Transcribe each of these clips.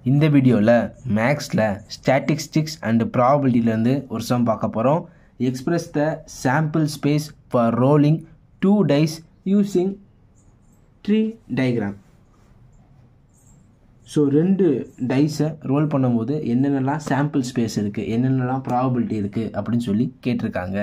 இந்த வீடியோவில் மேக்ஸில் ஸ்டாட்டிஸ்டிக்ஸ் அண்ட் ப்ராபபிலிட்டிலேருந்து ஒரு சம் பார்க்க போகிறோம் express the sample space for rolling two dice using tree diagram so ரெண்டு டைஸை ரோல் பண்ணும்போது என்னென்னலாம் சாம்பிள் ஸ்பேஸ் இருக்குது என்னென்னலாம் ப்ராபபிலிட்டி இருக்குது அப்படின்னு சொல்லி கேட்டிருக்காங்க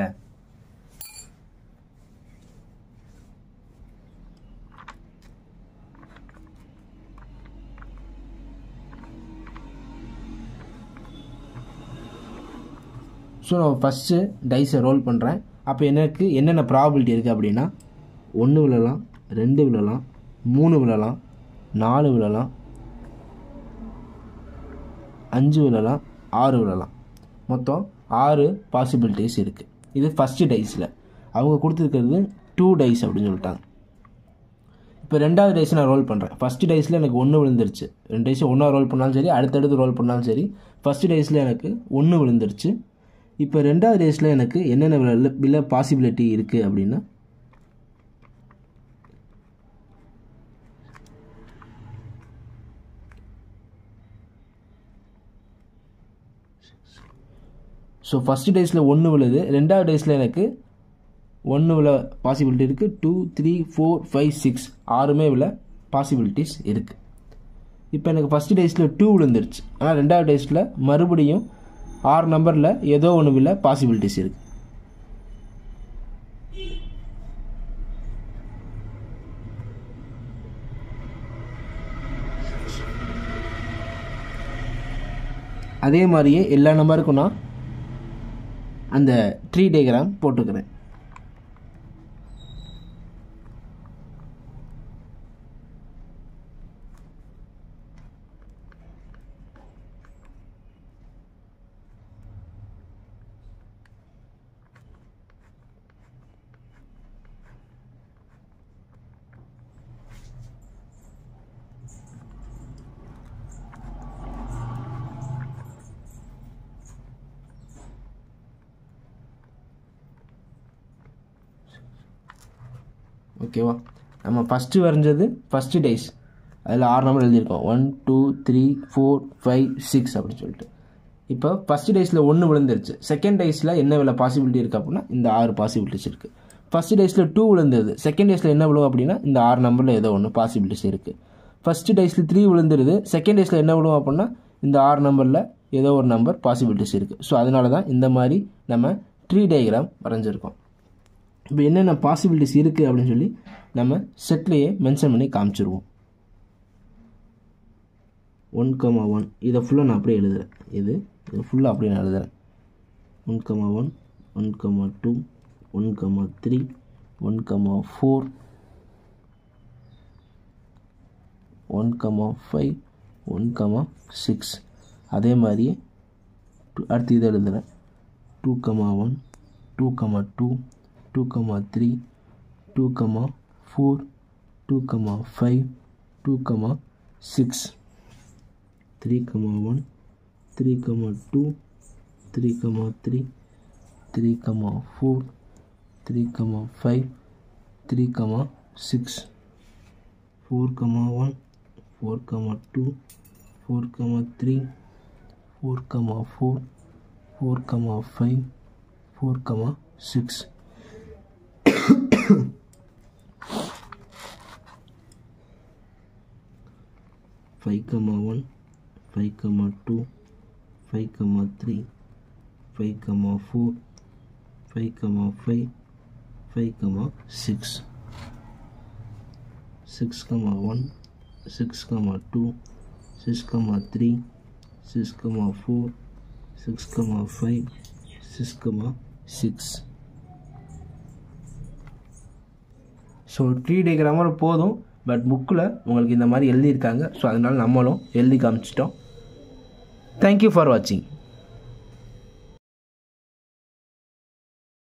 ஸோ நான் ஃபஸ்ட்டு டைஸை ரோல் பண்ணுறேன் அப்போ எனக்கு என்னென்ன ப்ராபிலிட்டி இருக்குது அப்படின்னா ஒன்று விழலாம் ரெண்டு விழலாம் மூணு விழலாம் நாலு விழலாம் அஞ்சு விழலாம் ஆறு விழலாம் மொத்தம் ஆறு பாசிபிலிட்டிஸ் இருக்குது இது ஃபஸ்ட்டு டைஸில் அவங்க கொடுத்துருக்கிறது டூ டைஸ் அப்படின்னு சொல்லிட்டாங்க இப்போ ரெண்டாவது டைஸ் நான் ரோல் பண்ணுறேன் ஃபஸ்ட்டு டைஸில் எனக்கு ஒன்று விழுந்துருச்சு ரெண்டு டைஸை ஒன்றா ரோல் பண்ணாலும் சரி அடுத்தடுத்து ரோல் பண்ணாலும் சரி ஃபஸ்ட்டு டைஸில் எனக்கு ஒன்று விழுந்துருச்சு இப்போ ரெண்டாவது டேஸில் எனக்கு என்னென்ன வில வில பாசிபிலிட்டி இருக்குது அப்படின்னா ஸோ ஃபஸ்ட்டு டேஸில் ஒன்று விழுது ரெண்டாவது டேஸில் எனக்கு ஒன்று விழ பாசிபிலிட்டி இருக்குது two three four five six ஆறுமே விழ பாசிபிலிட்டிஸ் இருக்குது இப்போ எனக்கு ஃபஸ்ட்டு டேஸில் டூ விழுந்துருச்சு ஆனால் ரெண்டாவது டேஸில் மறுபடியும் ஆறு நம்பரில் ஏதோ ஒன்று விழ பாசிபிலிட்டிஸ் இருக்குது அதே மாதிரியே எல்லா நம்பருக்கும் நான் அந்த ட்ரீ டயக்ராம் போட்டுக்கிறேன் ஓகேவா நம்ம ஃபஸ்ட்டு வரைஞ்சது ஃபஸ்ட்டு டேஸ் அதில் ஆறு நம்பர் எழுதியிருக்கோம் one two three four five six அப்படின்னு சொல்லிட்டு இப்போ ஃபஸ்ட்டு டேஸில் ஒன்று விழுந்துருச்சு செகண்ட் டேஸில் என்ன வில பாசிபிலிட்டி இருக்குது அப்படின்னா இந்த ஆறு பாசிபிலிட்டிஸ் இருக்குது ஃபஸ்ட்டு டேஸில் டூ விழுந்துருது செகண்ட் டேஸில் என்ன விழுவும் அப்படின்னா இந்த ஆறு நம்பரில் ஏதோ ஒன்று பாசிபிலிட்டிஸ் இருக்குது ஃபஸ்ட்டு டேஸில் த்ரீ விழுந்துருது செகண்ட் டேஸில் என்ன விழுவும் அப்படின்னா இந்த ஆறு நம்பரில் ஏதோ ஒரு நம்பர் பாசிபிலிட்டிஸ் இருக்குது ஸோ அதனால தான் இந்த மாதிரி நம்ம ட்ரீ டயக்ராம் வரைஞ்சிருக்கோம் இப்போ என்னென்ன பாசிபிலிட்டிஸ் இருக்குது அப்படின்னு சொல்லி நம்ம செட்லேயே மென்ஷன் பண்ணி காமிச்சிருவோம் ஒன் கமா ஒன் இதை ஃபுல்லாக நான் அப்படியே எழுதுகிறேன் இது இது ஃபுல்லாக அப்படியே நான் எழுதுகிறேன் one comma one one comma two one comma three one comma four one comma five one comma six அதே மாதிரியே அடுத்து இதை எழுதுகிறேன் two comma one two comma two two comma three two comma four two comma five two comma six three comma one three comma two three comma three three comma four three comma five three comma six four comma one four comma two four comma three four comma four four comma five four comma six five comma one five comma two five comma three five comma four five comma five five comma six six comma one six comma two six comma three six comma four six comma five six comma six so tree டயக்ராமோட போதும் but புக்கில் உங்களுக்கு இந்த மாதிரி எழுதியிருக்காங்க so அதனால் நம்மளும் எழுதி காமிச்சிட்டோம் தேங்க்யூ ஃபார் வாட்சிங்